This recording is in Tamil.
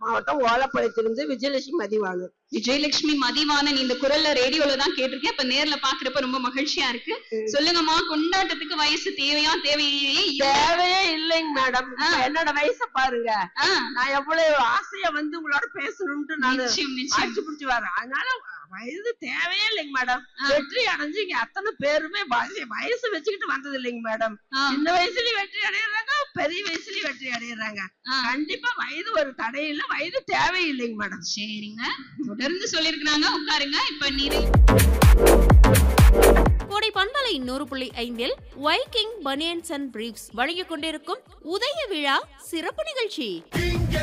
மாவட்டம் ஓலப்பாளையத்திலிருந்து விஜயலட்சுமி மதிவாங்க விஜயலட்சுமி மதிவாணன் இந்த குரல்ல ரேடியோல தான் கேட்டிருக்கேன் இப்ப நேர்ல பாக்குறப்ப ரொம்ப மகிழ்ச்சியா இருக்கு சொல்லுங்கம்மா கொண்டாட்டத்துக்கு வயசு தேவையா தேவையே இல்ல. தேவையே இல்லைங்க மேடம் ஆ. என்னோட வயசை பாருங்க ஆ, நான் எவ்வளவு ஆசையா வந்து உங்களோட பேசணும்ட்டு நான் நிச்சயம் நிச்சயம் அடிச்சு பிடிச்சு வரேன் அதனால வயது தேவையே இல்லைங்க மேடம் ஆ. வெற்றி அடைஞ்சு இங்க அத்தனை பேருமே வயசு- வயசு வச்சுக்கிட்டு வந்தது இல்லைங்க மேடம் ஆ, சின்ன வயசுலயும் வெற்றி அடையறாங்க பெரிய வயசுலயும் வெற்றி அடையறாங்க ஆ. கண்டிப்பா வயது ஒரு தடை இல்ல வயது தேவையில்லைங்க மேடம் சரிங்க தொடர்ந்து சொல்லிருக்கிறாங்க உட்காருங்க இப்ப நீரை கோடை பண்பலை நூறு புள்ளி ஐந்தில் வைக்கிங் பனியன்ஸ் அண்ட் பிரீப்ஸ் வழங்கிக் கொண்டிருக்கும் உதய விழா சிறப்பு நிகழ்ச்சி இங்க